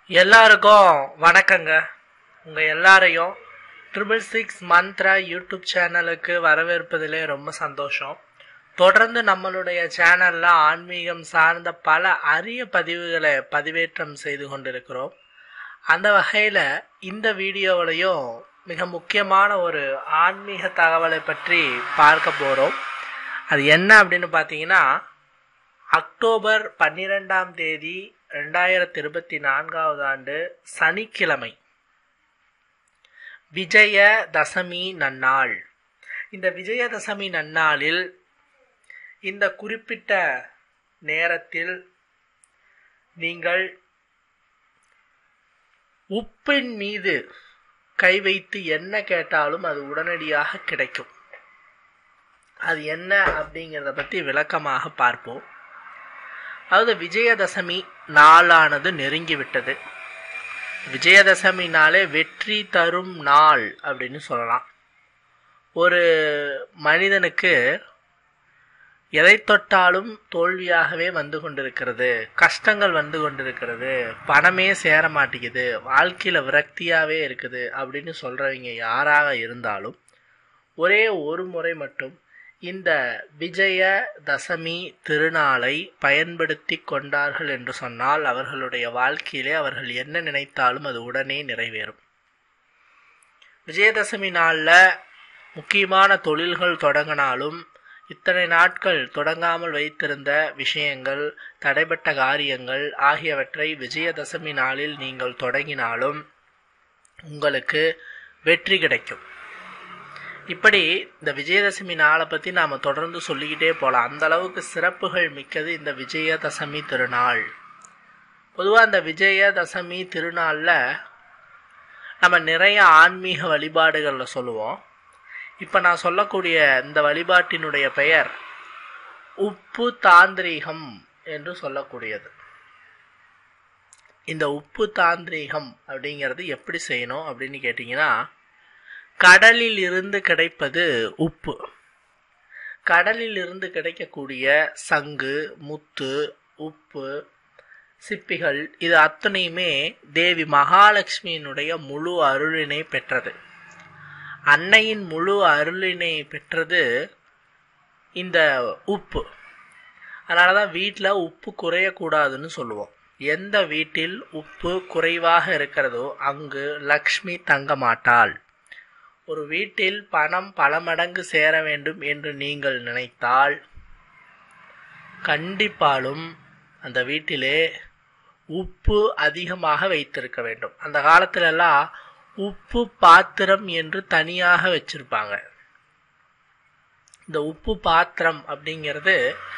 எல்லாருக்கும் வணக்கங்க உங்க எல்லாரையும் ட்ரிபிள் சிக்ஸ் மந்த்ரா யூடியூப் சேனலுக்கு வரவேற்பதிலே ரொம்ப சந்தோஷம் தொடர்ந்து நம்மளுடைய சேனல்ல ஆன்மீகம் சார்ந்த பல அரிய பதிவுகளை பதிவேற்றம் செய்து கொண்டிருக்கிறோம் அந்த வகையில் இந்த வீடியோவிலையும் மிக முக்கியமான ஒரு ஆன்மீக தகவலை பற்றி பார்க்க போகிறோம் அது என்ன அப்படின்னு பார்த்தீங்கன்னா அக்டோபர் பன்னிரெண்டாம் தேதி ரெண்டாயிரத்தி இருபத்தி நான்காவது ஆண்டு சனிக்கிழமை விஜய தசமி நன்னாள் இந்த விஜயதசமி நன்னாளில் இந்த குறிப்பிட்ட நேரத்தில் நீங்கள் உப்பின் மீது கை வைத்து என்ன கேட்டாலும் அது உடனடியாக கிடைக்கும் அது என்ன அப்படிங்கிறத பற்றி விளக்கமாக பார்ப்போம் அதாவது விஜயதசமி நாளானது நெருங்கிவிட்டது விஜயதசமி நாளே வெற்றி தரும் நாள் அப்படின்னு சொல்லலாம் ஒரு மனிதனுக்கு எதை தொட்டாலும் தோல்வியாகவே வந்து கொண்டிருக்கிறது கஷ்டங்கள் வந்து கொண்டிருக்கிறது பணமே சேர மாட்டேங்குது வாழ்க்கையில் விரக்தியாகவே இருக்குது அப்படின்னு சொல்கிறவங்க யாராக இருந்தாலும் ஒரே ஒரு முறை மட்டும் இந்த விஜய தசமி திருநாளை பயன்படுத்தி கொண்டார்கள் என்று சொன்னால் அவர்களுடைய வாழ்க்கையிலே அவர்கள் என்ன நினைத்தாலும் அது உடனே நிறைவேறும் விஜயதசமி நாளில் முக்கியமான தொழில்கள் தொடங்கினாலும் இத்தனை நாட்கள் தொடங்காமல் வைத்திருந்த விஷயங்கள் தடைப்பட்ட காரியங்கள் ஆகியவற்றை விஜயதசமி நாளில் நீங்கள் தொடங்கினாலும் உங்களுக்கு வெற்றி கிடைக்கும் இப்படி இந்த விஜயதசமி நாளை பற்றி நாம் தொடர்ந்து சொல்லிக்கிட்டே போகலாம் அந்த அளவுக்கு சிறப்புகள் மிக்கது இந்த விஜயதசமி திருநாள் பொதுவாக இந்த விஜயதசமி திருநாளில் நம்ம நிறைய ஆன்மீக வழிபாடுகளில் சொல்லுவோம் இப்போ நான் சொல்லக்கூடிய இந்த வழிபாட்டினுடைய பெயர் உப்பு தாந்திரீகம் என்று சொல்லக்கூடியது இந்த உப்பு தாந்திரீகம் அப்படிங்கிறது எப்படி செய்யணும் அப்படின்னு கேட்டிங்கன்னா கடலில் இருந்து கிடைப்பது உப்பு கடலில் இருந்து கிடைக்கக்கூடிய சங்கு முத்து உப்பு சிப்பிகள் இது அத்தனையுமே தேவி மகாலட்சுமியினுடைய முழு அருளினை பெற்றது அன்னையின் முழு அருளினை பெற்றது இந்த உப்பு அதனால தான் வீட்டில் உப்பு குறையக்கூடாதுன்னு சொல்லுவோம் எந்த வீட்டில் உப்பு குறைவாக இருக்கிறதோ அங்கு லக்ஷ்மி தங்க மாட்டாள் ஒரு வீட்டில் பணம் பல மடங்கு சேர வேண்டும் என்று நீங்கள் நினைத்தால் கண்டிப்பாலும் அந்த வீட்டிலே உப்பு அதிகமாக வைத்திருக்க வேண்டும் அந்த காலத்திலெல்லாம் உப்பு பாத்திரம் என்று தனியாக வச்சிருப்பாங்க இந்த உப்பு பாத்திரம் அப்படிங்கிறது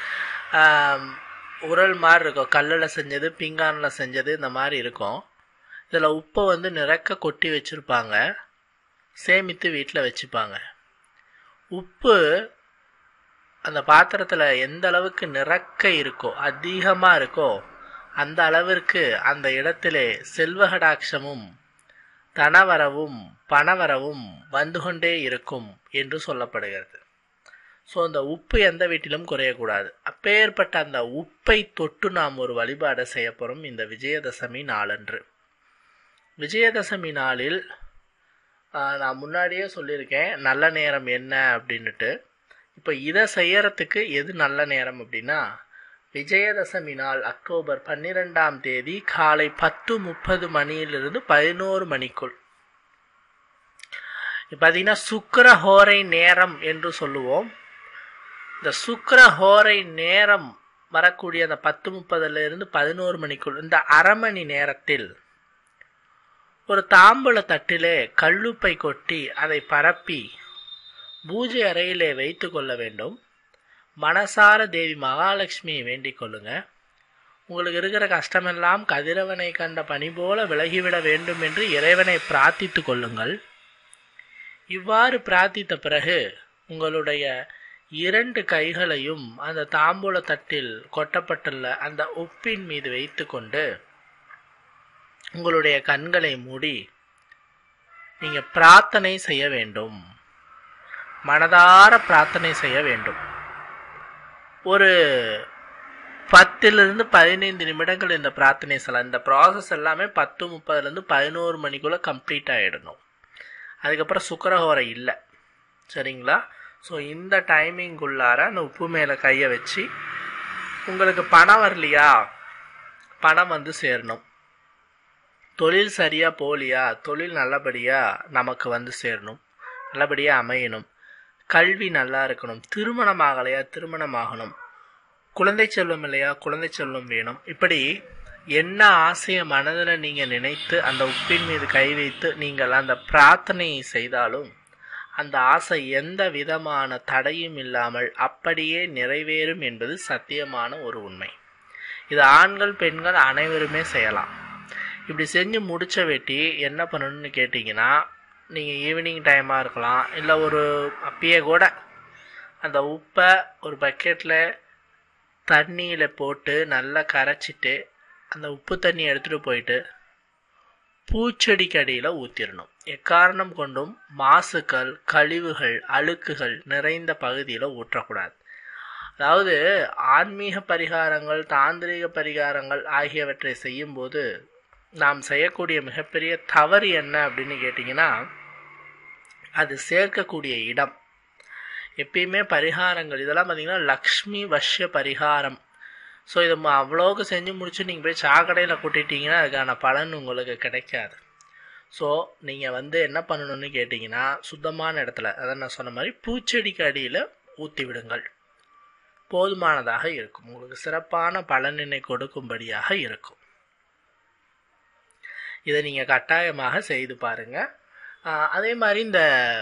உரல் மாதிரி இருக்கும் கல்லில் செஞ்சது பிங்கானில் செஞ்சது இந்த மாதிரி இருக்கும் இதில் உப்பை வந்து நிறக்க கொட்டி வச்சுருப்பாங்க சேமித்து வீட்டில் வச்சுப்பாங்க உப்பு அந்த பாத்திரத்தில் எந்த அளவுக்கு நிறக்க இருக்கோ அதிகமாக இருக்கோ அந்த அளவிற்கு அந்த இடத்திலே செல்வகடாட்சமும் தனவரவும் பணவரவும் வந்து கொண்டே இருக்கும் என்று சொல்லப்படுகிறது ஸோ அந்த உப்பு எந்த வீட்டிலும் குறையக்கூடாது அப்பேற்பட்ட அந்த உப்பை தொட்டு நாம் ஒரு வழிபாடை செய்ய போகிறோம் இந்த விஜயதசமி நாளன்று விஜயதசமி நாளில் நான் முன்னாடியே சொல்லியிருக்கேன் நல்ல நேரம் என்ன அப்படின்னுட்டு இப்போ இதை செய்யறதுக்கு எது நல்ல நேரம் அப்படின்னா விஜயதசமி நாள் அக்டோபர் பன்னிரெண்டாம் தேதி காலை பத்து முப்பது மணியிலிருந்து பதினோரு மணிக்குள் பார்த்தீங்கன்னா சுக்கரஹோரை நேரம் என்று சொல்லுவோம் இந்த சுக்கரஹோரை நேரம் வரக்கூடிய அந்த பத்து முப்பதுல இருந்து பதினோரு மணிக்குள் இந்த அரை மணி நேரத்தில் ஒரு தாம்பூல தட்டிலே கல்லுப்பை கொட்டி அதை பரப்பி பூஜை அறையிலே வைத்து கொள்ள வேண்டும் மனசார தேவி மகாலட்சுமியை வேண்டிக் கொள்ளுங்க உங்களுக்கு இருக்கிற கஷ்டமெல்லாம் கதிரவனை கண்ட பணி போல விலகிவிட வேண்டும் என்று இறைவனை பிரார்த்தித்து கொள்ளுங்கள் இவ்வாறு பிரார்த்தித்த பிறகு உங்களுடைய இரண்டு கைகளையும் அந்த தாம்பூல தட்டில் கொட்டப்பட்டுள்ள அந்த உப்பின் மீது வைத்து கொண்டு உங்களுடைய கண்களை மூடி நீங்க பிரார்த்தனை செய்ய வேண்டும் மனதார பிரார்த்தனை செய்ய வேண்டும் ஒரு பத்திலிருந்து பதினைந்து நிமிடங்கள் இந்த பிரார்த்தனை செய்யலாம் இந்த ப்ராசஸ் எல்லாமே பத்து முப்பதுலேருந்து பதினோரு மணிக்குள்ளே கம்ப்ளீட் ஆகிடணும் அதுக்கப்புறம் சுக்கரஹோரை இல்லை சரிங்களா ஸோ இந்த டைமிங்குள்ளார அந்த உப்பு மேலே கையை வச்சு உங்களுக்கு பணம் வரலையா பணம் வந்து சேரணும் தொழில் சரியாக போகலையா தொழில் நல்லபடியாக நமக்கு வந்து சேரணும் நல்லபடியாக அமையணும் கல்வி நல்லா இருக்கணும் திருமணம் ஆகலையா திருமணம் ஆகணும் குழந்தை செல்வம் இல்லையா குழந்தை செல்வம் வேணும் இப்படி என்ன ஆசையை மனதில் நீங்கள் நினைத்து அந்த உப்பின் மீது கை வைத்து நீங்கள் அந்த பிரார்த்தனையை செய்தாலும் அந்த ஆசை எந்த விதமான தடையும் இல்லாமல் அப்படியே நிறைவேறும் என்பது சத்தியமான ஒரு உண்மை இது ஆண்கள் பெண்கள் அனைவருமே செய்யலாம் இப்படி செஞ்சு முடிச்ச வெட்டி என்ன பண்ணணும்னு கேட்டிங்கன்னா நீங்கள் ஈவினிங் டைமாக இருக்கலாம் இல்லை ஒரு அப்பயே கூட அந்த உப்பை ஒரு பக்கெட்டில் தண்ணியில் போட்டு நல்லா கரைச்சிட்டு அந்த உப்பு தண்ணி எடுத்துகிட்டு போயிட்டு பூச்செடிக்கு அடியில் ஊற்றிடணும் எக்காரணம் கொண்டும் மாசுக்கள் கழிவுகள் அழுக்குகள் நிறைந்த பகுதியில் ஊற்றக்கூடாது அதாவது ஆன்மீக பரிகாரங்கள் தாந்திரிக பரிகாரங்கள் ஆகியவற்றை செய்யும்போது நாம் செய்யக்கூடிய மிகப்பெரிய தவறு என்ன அப்படின்னு கேட்டிங்கன்னா அது சேர்க்கக்கூடிய இடம் எப்பயுமே பரிகாரங்கள் இதெல்லாம் பார்த்தீங்கன்னா லக்ஷ்மி வஷ்ய பரிகாரம் ஸோ இதை அவ்வளோக்கு செஞ்சு முடிச்சு நீங்கள் போய் சாக்கடையில் கூட்டிட்டீங்கன்னா அதுக்கான பலன் உங்களுக்கு கிடைக்காது ஸோ நீங்கள் வந்து என்ன பண்ணணும்னு கேட்டிங்கன்னா சுத்தமான இடத்துல அதான் நான் சொன்ன மாதிரி பூச்செடிக்கு அடியில் ஊற்றி விடுங்கள் போதுமானதாக இருக்கும் உங்களுக்கு சிறப்பான பலனினை கொடுக்கும்படியாக இருக்கும் இதை நீங்கள் கட்டாயமாக செய்து பாருங்கள் அதே மாதிரி இந்த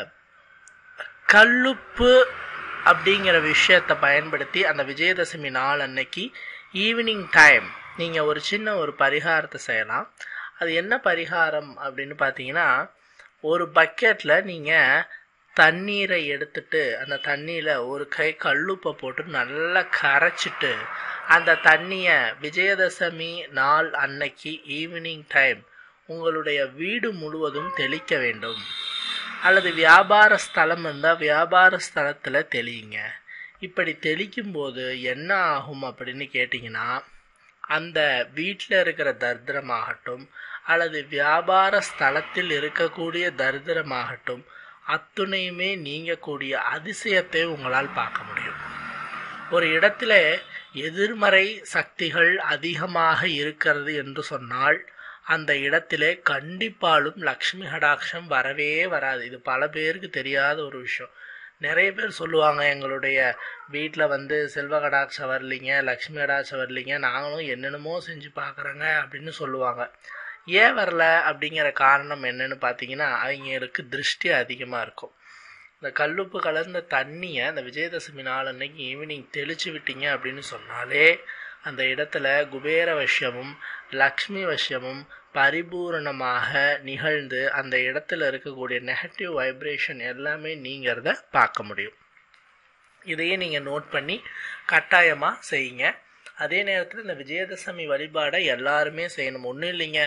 கல்லுப்பு அப்படிங்கிற விஷயத்தை பயன்படுத்தி அந்த விஜயதசமி நாள் அன்னைக்கு ஈவினிங் டைம் நீங்கள் ஒரு சின்ன ஒரு பரிகாரத்தை செய்யலாம் அது என்ன பரிகாரம் அப்படின்னு பார்த்தீங்கன்னா ஒரு பக்கெட்டில் நீங்கள் தண்ணீரை எடுத்துட்டு அந்த தண்ணியில் ஒரு கை கல்லுப்பை போட்டு நல்லா கரைச்சிட்டு அந்த தண்ணியை விஜயதசமி நாள் அன்னைக்கு ஈவினிங் டைம் உங்களுடைய வீடு முழுவதும் தெளிக்க வேண்டும் அல்லது வியாபார ஸ்தலம் இருந்தால் வியாபார ஸ்தலத்தில் தெளியுங்க இப்படி தெளிக்கும் போது என்ன ஆகும் அப்படின்னு கேட்டிங்கன்னா அந்த வீட்டில் இருக்கிற தரித்திரமாகட்டும் அல்லது வியாபார ஸ்தலத்தில் இருக்கக்கூடிய தரித்திரமாகட்டும் அத்துணையுமே நீங்கக்கூடிய அதிசயத்தை உங்களால் பார்க்க முடியும் ஒரு இடத்துல எதிர்மறை சக்திகள் அதிகமாக இருக்கிறது என்று சொன்னால் அந்த இடத்திலே கண்டிப்பாலும் லக்ஷ்மி கடாட்சம் வரவே வராது இது பல பேருக்கு தெரியாத ஒரு விஷயம் நிறைய பேர் சொல்லுவாங்க எங்களுடைய வீட்டில் வந்து செல்வ கடாட்சம் வரலிங்க லக்ஷ்மி கடாட்சம் வரலிங்க நாங்களும் என்னென்னமோ செஞ்சு பார்க்குறோங்க அப்படின்னு சொல்லுவாங்க ஏன் வரல அப்படிங்கிற காரணம் என்னன்னு பார்த்தீங்கன்னா அவங்களுக்கு திருஷ்டி அதிகமாக இருக்கும் இந்த கல்லுப்பு கலந்த தண்ணியை அந்த விஜயதசமி நாள் அன்னைக்கு ஈவினிங் தெளிச்சு விட்டீங்க அப்படின்னு சொன்னாலே அந்த இடத்துல குபேர வசியமும் லக்ஷ்மி வசியமும் பரிபூரணமாக நிகழ்ந்து அந்த இடத்துல இருக்கக்கூடிய நெகட்டிவ் வைப்ரேஷன் எல்லாமே நீங்கிறத பார்க்க முடியும் இதையே நீங்கள் நோட் பண்ணி கட்டாயமாக செய்யுங்க அதே நேரத்தில் இந்த விஜயதசமி வழிபாடை எல்லாருமே செய்யணும் ஒன்றும் இல்லைங்க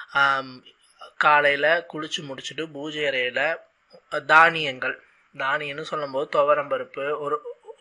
காலையில் குளிச்சு முடிச்சுட்டு பூஜை அறையில் தானியங்கள் தானியம்னு சொல்லும்போது துவரம்பருப்பு ஒரு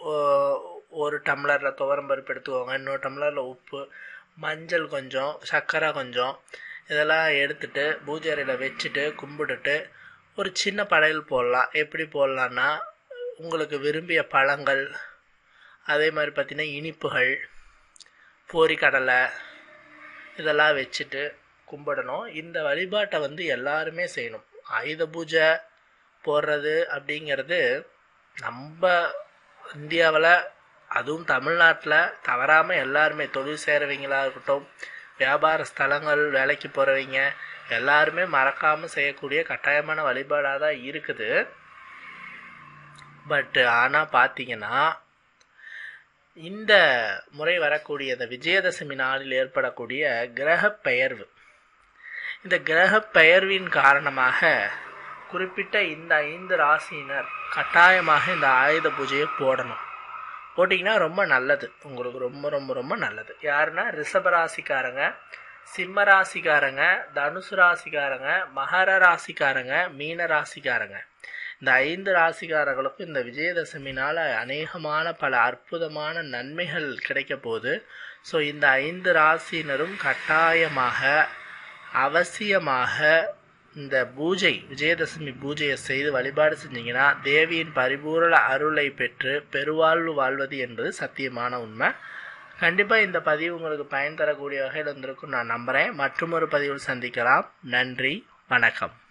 ஒரு டம்ளரில் துவரம்பருப்பு எடுத்துக்கோங்க இன்னொரு டம்ளரில் உப்பு மஞ்சள் கொஞ்சம் சர்க்கரை கொஞ்சம் இதெல்லாம் எடுத்துட்டு பூஜை அறையில் வச்சுட்டு கும்பிட்டுட்டு ஒரு சின்ன படையல் போடலாம் எப்படி போடலான்னா உங்களுக்கு விரும்பிய பழங்கள் அதே மாதிரி பார்த்திங்கன்னா இனிப்புகள் பொரிக்கடலை இதெல்லாம் வச்சுட்டு கும்பிடணும் இந்த வழிபாட்டை வந்து எல்லாருமே செய்யணும் ஆயுத பூஜை போடுறது அப்படிங்கிறது நம்ம இந்தியாவில் அதுவும் தமிழ்நாட்டில் தவறாமல் எல்லாருமே தொழில் செய்கிறவங்களா இருக்கட்டும் வியாபார ஸ்தலங்கள் வேலைக்கு போகிறவங்க எல்லாருமே மறக்காமல் செய்யக்கூடிய கட்டாயமான வழிபாடாக தான் இருக்குது பட் ஆனால் பார்த்தீங்கன்னா இந்த முறை வரக்கூடிய இந்த விஜயதசமி நாளில் ஏற்படக்கூடிய கிரக பெயர்வு இந்த கிரக பெயர்வின் காரணமாக குறிப்பிட்ட இந்த ஐந்து ராசியினர் கட்டாயமாக இந்த ஆயுத பூஜையை போடணும் போட்டிங்கன்னா ரொம்ப நல்லது உங்களுக்கு ரொம்ப ரொம்ப ரொம்ப நல்லது யாருன்னா ரிஷப ராசிக்காரங்க சிம்ம ராசிக்காரங்க தனுசு ராசிக்காரங்க மகர ராசிக்காரங்க மீன ராசிக்காரங்க இந்த ஐந்து ராசிக்காரர்களுக்கும் இந்த விஜயதசமினால் அநேகமான பல அற்புதமான நன்மைகள் கிடைக்க போகுது ஸோ இந்த ஐந்து ராசியினரும் கட்டாயமாக அவசியமாக இந்த பூஜை விஜயதசமி பூஜையை செய்து வழிபாடு செஞ்சீங்கன்னா தேவியின் பரிபூரண அருளை பெற்று பெருவாழ்வு வாழ்வது என்பது சத்தியமான உண்மை கண்டிப்பாக இந்த பதிவு உங்களுக்கு பயன் தரக்கூடிய வகையில் இருந்திருக்கும் நான் நம்புகிறேன் மற்றும் ஒரு பதிவில் சந்திக்கலாம் நன்றி வணக்கம்